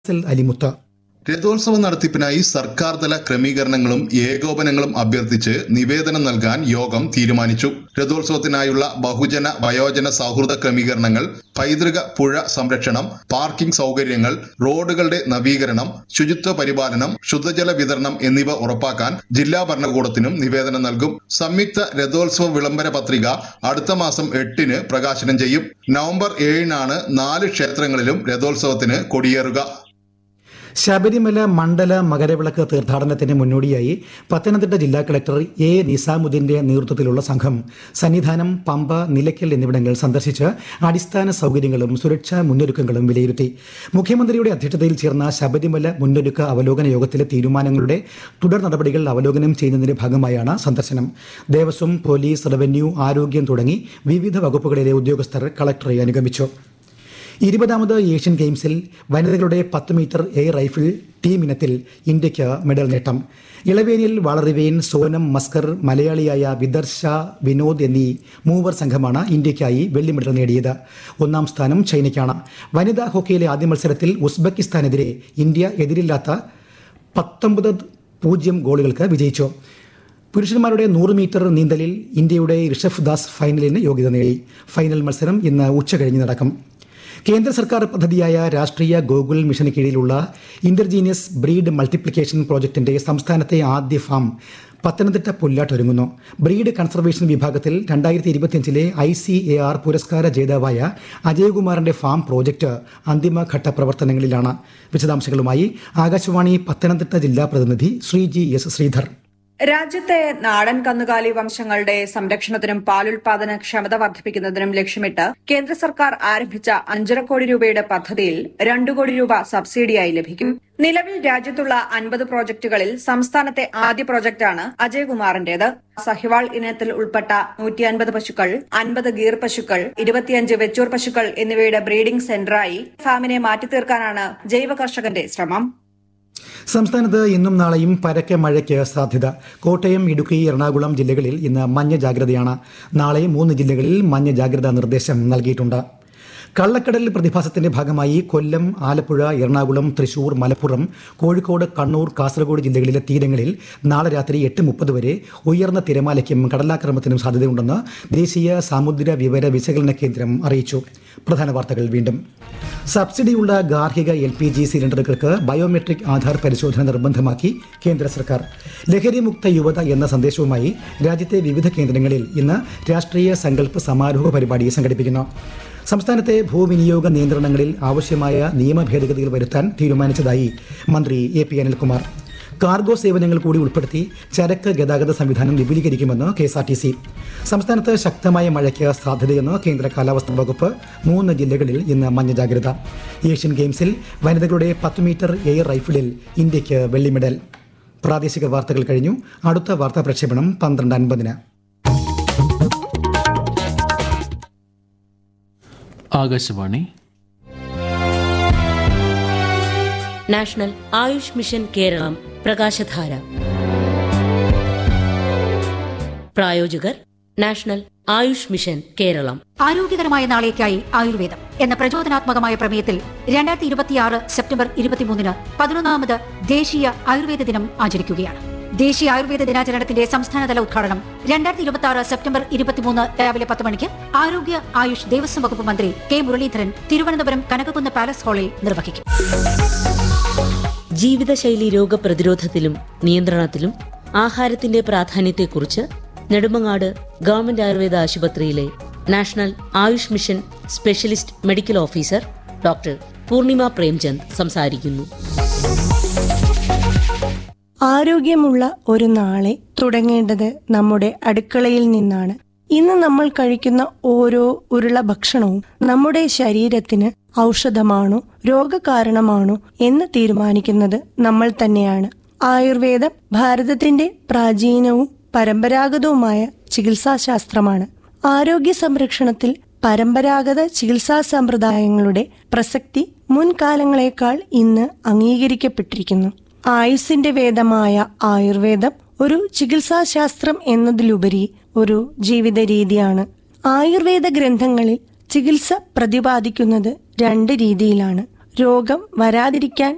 ഫസൽ അലിമുത്ത് രഥോത്സവ നടത്തിപ്പിനായി സർക്കാർ തല ക്രമീകരണങ്ങളും ഏകോപനങ്ങളും അഭ്യർത്ഥിച്ച് നിവേദനം നൽകാൻ യോഗം തീരുമാനിച്ചു രഥോത്സവത്തിനായുള്ള ബഹുജന വയോജന സൗഹൃദ ക്രമീകരണങ്ങൾ പൈതൃക പുഴ സംരക്ഷണം പാർക്കിംഗ് സൗകര്യങ്ങൾ റോഡുകളുടെ നവീകരണം ശുചിത്വ പരിപാലനം ശുദ്ധജല വിതരണം എന്നിവ ഉറപ്പാക്കാൻ ജില്ലാ ഭരണകൂടത്തിനും നിവേദനം നൽകും സംയുക്ത രഥോത്സവ വിളംബര പത്രിക അടുത്ത മാസം എട്ടിന് പ്രകാശനം ചെയ്യും നവംബർ ഏഴിനാണ് നാല് ക്ഷേത്രങ്ങളിലും രഥോത്സവത്തിന് കൊടിയേറുക ശബരിമല മണ്ഡല മകരവിളക്ക് തീർത്ഥാടനത്തിന് മുന്നോടിയായി പത്തനംതിട്ട ജില്ലാ കളക്ടർ എ നിസാമുദ്ദീന്റെ നേതൃത്വത്തിലുള്ള സംഘം സന്നിധാനം പമ്പ നിലയ്ക്കൽ എന്നിവിടങ്ങൾ സന്ദർശിച്ച് അടിസ്ഥാന സൗകര്യങ്ങളും സുരക്ഷാ മുന്നൊരുക്കങ്ങളും വിലയിരുത്തി മുഖ്യമന്ത്രിയുടെ അധ്യക്ഷതയിൽ ചേർന്ന ശബരിമല മുന്നൊരുക്ക അവലോകന യോഗത്തിലെ തീരുമാനങ്ങളുടെ തുടർ നടപടികൾ അവലോകനം ചെയ്യുന്നതിന്റെ ഭാഗമായാണ് സന്ദർശനം ദേവസ്വം പോലീസ് റവന്യൂ ആരോഗ്യം തുടങ്ങി വിവിധ വകുപ്പുകളിലെ ഉദ്യോഗസ്ഥർ കളക്ടറെ അനുഗമിച്ചു ഇരുപതാമത് ഏഷ്യൻ ഗെയിംസിൽ വനിതകളുടെ പത്ത് മീറ്റർ എയർ റൈഫിൾ ടീം ഇനത്തിൽ ഇന്ത്യയ്ക്ക് മെഡൽ നേട്ടം ഇളവേനിൽ വളറിവേൻ സോനം മസ്കർ മലയാളിയായ വിദർശ വിനോദ് എന്നീ മൂവർ സംഘമാണ് ഇന്ത്യയ്ക്കായി വെള്ളി മെഡൽ നേടിയത് ഒന്നാം സ്ഥാനം ചൈനയ്ക്കാണ് വനിതാ ഹോക്കിയിലെ ആദ്യ മത്സരത്തിൽ ഉസ്ബെക്കിസ്ഥാനെതിരെ ഇന്ത്യ എതിരില്ലാത്ത പത്തൊമ്പത് പൂജ്യം ഗോളുകൾക്ക് വിജയിച്ചു പുരുഷന്മാരുടെ നൂറ് മീറ്റർ നീന്തലിൽ ഇന്ത്യയുടെ ഋഷഭ് ദാസ് ഫൈനലിന് യോഗ്യത നേടി ഫൈനൽ മത്സരം ഇന്ന് ഉച്ചകഴിഞ്ഞ് നടക്കും കേന്ദ്ര സർക്കാർ പദ്ധതിയായ രാഷ്ട്രീയ ഗോകുൽ മിഷന് കീഴിലുള്ള ഇന്റർജീനിയസ് ബ്രീഡ് മൾട്ടിപ്ലിക്കേഷൻ പ്രോജക്ടിന്റെ സംസ്ഥാനത്തെ ആദ്യ ഫാം പത്തനംതിട്ട പുല്ലാട്ടൊരുങ്ങുന്നു ബ്രീഡ് കൺസർവേഷൻ വിഭാഗത്തിൽ രണ്ടായിരത്തി ഇരുപത്തിയഞ്ചിലെ ഐ സി എ ആർ പുരസ്കാര ജേതാവായ അജയകുമാറിന്റെ ഫാം പ്രോജക്ട് അന്തിമഘട്ട പ്രവർത്തനങ്ങളിലാണ് വിശദാംശങ്ങളുമായി ആകാശവാണി പത്തനംതിട്ട ജില്ലാ പ്രതിനിധി ശ്രീജി എസ് ശ്രീധർ രാജ്യത്തെ നാടൻ കന്നുകാലി വംശങ്ങളുടെ സംരക്ഷണത്തിനും പാലുൽപാദന ക്ഷമത വർദ്ധിപ്പിക്കുന്നതിനും ലക്ഷ്യമിട്ട് കേന്ദ്ര സർക്കാർ ആരംഭിച്ച അഞ്ചര കോടി രൂപയുടെ പദ്ധതിയിൽ രണ്ടു കോടി രൂപ സബ്സിഡിയായി ലഭിക്കും നിലവിൽ രാജ്യത്തുള്ള അൻപത് പ്രോജക്ടുകളിൽ സംസ്ഥാനത്തെ ആദ്യ പ്രോജക്ടാണ് അജയകുമാറിന്റേത് സഹിവാൾ ഇനത്തിൽ ഉൾപ്പെട്ട നൂറ്റി അൻപത് പശുക്കൾ അൻപത് ഗീർ പശുക്കൾ ഇരുപത്തിയഞ്ച് വെച്ചൂർ പശുക്കൾ എന്നിവയുടെ ബ്രീഡിംഗ് സെന്ററായി ഫാമിനെ മാറ്റിത്തീർക്കാനാണ് ജൈവ കർഷകന്റെ ശ്രമം സംസ്ഥാനത്ത് ഇന്നും നാളെയും പരക്കെ മഴയ്ക്ക് സാധ്യത കോട്ടയം ഇടുക്കി എറണാകുളം ജില്ലകളിൽ ഇന്ന് മഞ്ഞ ജാഗ്രതയാണ് നാളെ മൂന്ന് ജില്ലകളിൽ മഞ്ഞ ജാഗ്രതാ നിർദ്ദേശം നൽകിയിട്ടുണ്ട് കള്ളക്കടൽ പ്രതിഭാസത്തിന്റെ ഭാഗമായി കൊല്ലം ആലപ്പുഴ എറണാകുളം തൃശൂർ മലപ്പുറം കോഴിക്കോട് കണ്ണൂർ കാസർഗോഡ് ജില്ലകളിലെ തീരങ്ങളിൽ നാളെ രാത്രി എട്ട് മുപ്പത് വരെ ഉയർന്ന തിരമാലയ്ക്കും കടലാക്രമണത്തിനും സാധ്യതയുണ്ടെന്ന് ദേശീയ സാമുദ്ര വിവര വിശകലന കേന്ദ്രം അറിയിച്ചു പ്രധാന വാർത്തകൾ വീണ്ടും സബ്സിഡിയുള്ള ഗാർഹിക എൽ പി ജി സിലിണ്ടറുകൾക്ക് ബയോമെട്രിക് ആധാർ പരിശോധന നിർബന്ധമാക്കി കേന്ദ്ര സർക്കാർ ലഹരിമുക്ത യുവത എന്ന സന്ദേശവുമായി രാജ്യത്തെ വിവിധ കേന്ദ്രങ്ങളിൽ ഇന്ന് രാഷ്ട്രീയ സങ്കല്പ സമാരോഹ പരിപാടി സംഘടിപ്പിക്കുന്നു സംസ്ഥാനത്തെ ഭൂവിനിയോഗ നിയന്ത്രണങ്ങളിൽ ആവശ്യമായ നിയമ ഭേദഗതികൾ വരുത്താൻ തീരുമാനിച്ചതായി മന്ത്രി എ പി അനിൽകുമാർ കാർഗോ സേവനങ്ങൾ കൂടി ഉൾപ്പെടുത്തി ചരക്ക് ഗതാഗത സംവിധാനം വിപുലീകരിക്കുമെന്ന് K S R T C സംസ്ഥാനത്ത് ശക്തമായ മഴയ്ക്ക് സാധ്യതയെന്ന് കേന്ദ്ര കാലാവസ്ഥാ വകുപ്പ് മൂന്ന് ജില്ലകളിൽ ഇന്ന് മഞ്ഞ ജാഗ്രത ഏഷ്യൻ ഗെയിംസിൽ വനിതകളുടെ പത്ത് മീറ്റർ എയർ റൈഫിളിൽ ഇന്ത്യയ്ക്ക് വെള്ളി മെഡൽ പ്രാദേശിക വാർത്തകൾ കഴിഞ്ഞു അടുത്ത വാർത്താ പ്രക്ഷേപണം പന്ത്രണ്ട് അൻപതിന് ആകാശവാണി നാഷണൽ ആയുഷ് മിഷൻ കേരളം പ്രകാശധാര പ്രായോജകർ നാഷണൽ ആയുഷ് മിഷൻ കേരളം ആരോഗ്യകരമായ നാളേക്കായി ആയുർവേദം എന്ന പ്രചോദനാത്മകമായ പ്രമേയത്തിൽ രണ്ടായിരത്തി ഇരുപത്തിയാറ് സെപ്റ്റംബർ ഇരുപത്തിമൂന്നിന് പതിനൊന്നാമത് ദേശീയ ആയുർവേദ ദിനം ആചരിക്കുകയാണ് ദേശീയ ആയുർവേദ ദിനാചരണത്തിന്റെ സംസ്ഥാനതല ഉദ്ഘാടനം രണ്ടായിരത്തി ഇരുപത്തി ആറ് സെപ്റ്റംബർ ഇരുപത്തിമൂന്ന് രാവിലെ പത്ത് മണിക്ക് ആരോഗ്യ ആയുഷ് ദേവസ്വം വകുപ്പ് മന്ത്രി കെ മുരളീധരൻ തിരുവനന്തപുരം കനകക്കുന്ന് പാലസ് ഹാളിൽ നിർവഹിക്കും ജീവിതശൈലി രോഗപ്രതിരോധത്തിലും നിയന്ത്രണത്തിലും ആഹാരത്തിന്റെ പ്രാധാന്യത്തെക്കുറിച്ച് നെടുമങ്ങാട് ഗവൺമെന്റ് ആയുർവേദ ആശുപത്രിയിലെ national AYUSH mission specialist medical officer doctor Poornima Premchand സംസാരിക്കുന്നു ആരോഗ്യമുള്ള ഒരു നാളെ തുടങ്ങേണ്ടത് നമ്മുടെ അടുക്കളയിൽ നിന്നാണ് ഇന്ന് നമ്മൾ കഴിക്കുന്ന ഓരോ ഉരുള ഭക്ഷണവും നമ്മുടെ ശരീരത്തിന് ഔഷധമാണോ രോഗകാരണമാണോ എന്ന് തീരുമാനിക്കുന്നത് നമ്മൾ തന്നെയാണ് ആയുർവേദം ഭാരതത്തിന്റെ പ്രാചീനവും പരമ്പരാഗതവുമായ ചികിത്സാശാസ്ത്രമാണ് ആരോഗ്യ സംരക്ഷണത്തിൽ പരമ്പരാഗത ചികിത്സാ സമ്പ്രദായങ്ങളുടെ പ്രസക്തി മുൻകാലങ്ങളെക്കാൾ ഇന്ന് അംഗീകരിക്കപ്പെട്ടിരിക്കുന്നു ആയുസിന്റെ വേദമായ ആയുർവേദം ഒരു ചികിത്സാശാസ്ത്രം എന്നതിലുപരി ഒരു ജീവിത രീതിയാണ് ആയുർവേദ ഗ്രന്ഥങ്ങളിൽ ചികിത്സ പ്രതിപാദിക്കുന്നത് രണ്ട് രീതിയിലാണ് രോഗം വരാതിരിക്കാൻ